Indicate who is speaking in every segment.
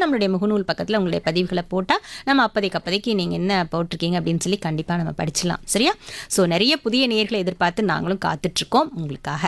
Speaker 1: நம்மளுடைய முகநூல் பக்கத்தில் உங்களுடைய பதிவுகளை போட்டால் நம்ம அப்போதைக்கு அப்போதைக்கு நீங்கள் என்ன போட்டிருக்கீங்க அப்படின்னு சொல்லி கண்டிப்பாக நம்ம படிச்சலாம் சரியா ஸோ நிறைய புதிய நேர்களை எதிர்பார்த்து நாங்களும் காத்துட்ருக்கோம் உங்களுக்காக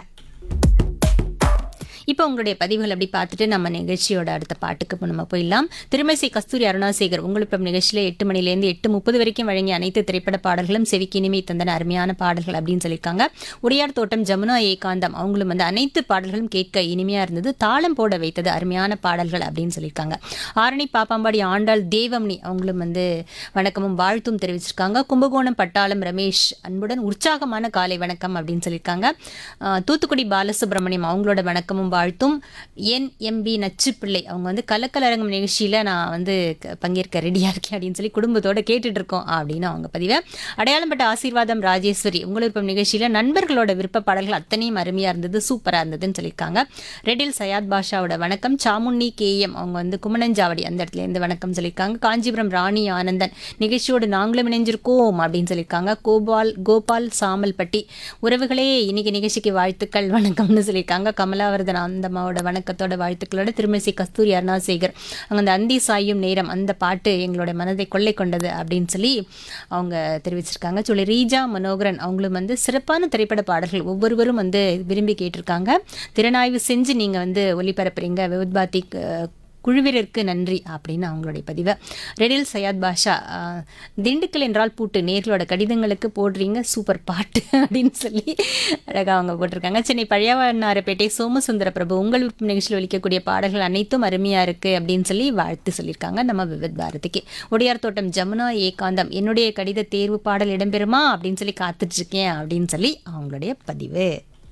Speaker 1: இப்போ உங்களுடைய பதிவுகள் அப்படி பார்த்துட்டு நம்ம நிகழ்ச்சியோட அடுத்த பாட்டுக்கு இப்போ நம்ம போயிடலாம் திருமசி கஸ்தூரி அருணாசேகர் உங்களுக்கு நிகழ்ச்சியில் எட்டு மணிலேருந்து எட்டு முப்பது வரைக்கும் வழங்கிய அனைத்து திரைப்பட பாடல்களும் செவிக்கு இனிமை தந்தன அருமையான பாடல்கள் அப்படின்னு சொல்லியிருக்காங்க உடையார் தோட்டம் ஜமுனா ஏகாந்தம் அவங்களும் வந்து அனைத்து பாடல்களும் கேட்க இனிமையாக இருந்தது தாளம் போட வைத்தது அருமையான பாடல்கள் அப்படின்னு சொல்லியிருக்காங்க ஆரணி பாப்பாம்பாடி ஆண்டாள் தேவம்னி அவங்களும் வந்து வணக்கமும் வாழ்த்தும் தெரிவிச்சிருக்காங்க கும்பகோணம் பட்டாளம் ரமேஷ் அன்புடன் உற்சாகமான காலை வணக்கம் அப்படின்னு சொல்லியிருக்காங்க ஆஹ் தூத்துக்குடி பாலசுப்ரமணியம் அவங்களோட வணக்கமும் வாழ்த்தும் என் எம்பி நச்சுப்பிள்ளை அவங்க வந்து கலக்கலரங்கம் நிகழ்ச்சியில் நான் வந்து க- பங்கேற்க ரெடியாக இருக்கேன் அப்படின்னு சொல்லி குடும்பத்தோட கேட்டுட்டு இருக்கோம் அப்படின்னு அவங்க பதிவை அடையாளம்பட்ட ஆசீர்வாதம் ராஜேஸ்வரி உங்கள் விருப்பம் நிகழ்ச்சியில் நண்பர்களோட விருப்ப பாடல்கள் அத்தனையும் அருமையாக இருந்தது சூப்பராக இருந்ததுன்னு சொல்லியிருக்காங்க ரெடில் சயாத் பாஷாவோட வணக்கம் சாமுண்ணி கேஎம் அவங்க வந்து குமணஞ்சாவடி அந்த இடத்துல இருந்து வணக்கம் சொல்லியிருக்காங்க காஞ்சிபுரம் ராணி ஆனந்தன் நிகழ்ச்சியோடு நாங்களும் இணைஞ்சிருக்கோம் அப்படின்னு சொல்லியிருக்காங்க கோபால் கோபால் சாமல்பட்டி உறவுகளே இன்னைக்கு நிகழ்ச்சிக்கு வாழ்த்துக்கள் வணக்கம்னு சொல்லியிருக்காங்க கமலாவர்தன் அந்த அம்மாவோட வணக்கத்தோட வாழ்த்துக்களோட திருமசி கஸ்தூரி அருணாசேகர் அவங்க அந்த அந்தி சாயும் நேரம் அந்த பாட்டு எங்களோட மனதை கொள்ளை கொண்டது அப்படின்னு சொல்லி அவங்க தெரிவிச்சிருக்காங்க சொல்லி ரீஜா மனோகரன் அவங்களும் வந்து சிறப்பான திரைப்பட பாடல்கள் ஒவ்வொருவரும் வந்து விரும்பி கேட்டிருக்காங்க திறனாய்வு செஞ்சு நீங்கள் வந்து ஒளிபரப்புறீங்க விவுத்பாத்தி குழுவினருக்கு நன்றி அப்படின்னு அவங்களுடைய பதிவை ரெடில் சையத் பாஷா ஆஹ், திண்டுக்கல் என்றால் பூட்டு நேர்களோட கடிதங்களுக்கு போடுறீங்க சூப்பர் பாட்டு அப்படின்னு சொல்லி அழகாக அவங்க போட்டிருக்காங்க சென்னை பழையவண்ணாரப்பேட்டை சோமசுந்தர பிரபு உங்கள் விருப்பம் நிகழ்ச்சியில் ஒலிக்கக்கூடிய பாடல்கள் அனைத்தும் அருமையாக இருக்குது அப்படின்னு சொல்லி வாழ்த்து சொல்லியிருக்காங்க நம்ம விவித் பாரதிக்கு உடையார் தோட்டம் ஜமுனா ஏகாந்தம் என்னுடைய கடித தேர்வு பாடல் இடம்பெறுமா அப்படின்னு சொல்லி காத்துட்ருக்கேன் அப்படின்னு சொல்லி அவங்களுடைய பதிவு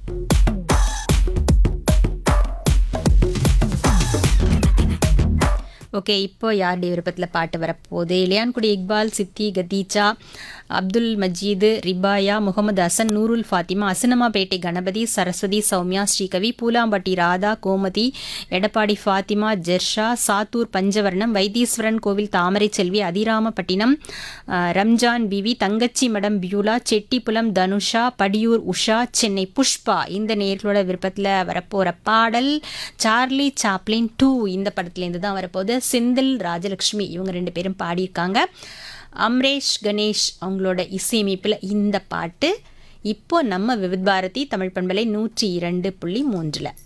Speaker 1: ஓகே இப்போ யாருடைய விருப்பத்தில் பாட்டு வரப்போகுது இளையான்குடி இக்பால் சித்தி கதீச்சா அப்துல் மஜீது ரிபாயா முகமது ஹசன் நூருல் ஃபாத்திமா அசனமாபேட்டை கணபதி சரஸ்வதி சௌமியா ஸ்ரீகவி பூலாம்பட்டி ராதா கோமதி எடப்பாடி ஃபாத்திமா ஜெர்ஷா சாத்தூர் பஞ்சவர்ணம் வைத்தீஸ்வரன் கோவில் தாமரை செல்வி அதிராமப்பட்டினம் அஹ், Ramzan PV Thangachimadam Beulah Chettipulam Dhanusha Padiyur Usha Chennai Pushpa இந்த நேர்களோட விருப்பத்தில் வரப்போகிற பாடல் சார்லி சாப்ளின் டூ இந்த படத்துலேருந்து தான் வரப்போகுது செந்தில் ராஜலக்ஷ்மி இவங்க ரெண்டு பேரும் பாடியிருக்காங்க அம்ரேஷ் கணேஷ் அவங்களோட இசையமைப்பில் இந்த பாட்டு இப்போ நம்ம விவித் பாரதி தமிழ் பண்பலை நூற்றி இரண்டு புள்ளி மூன்றில்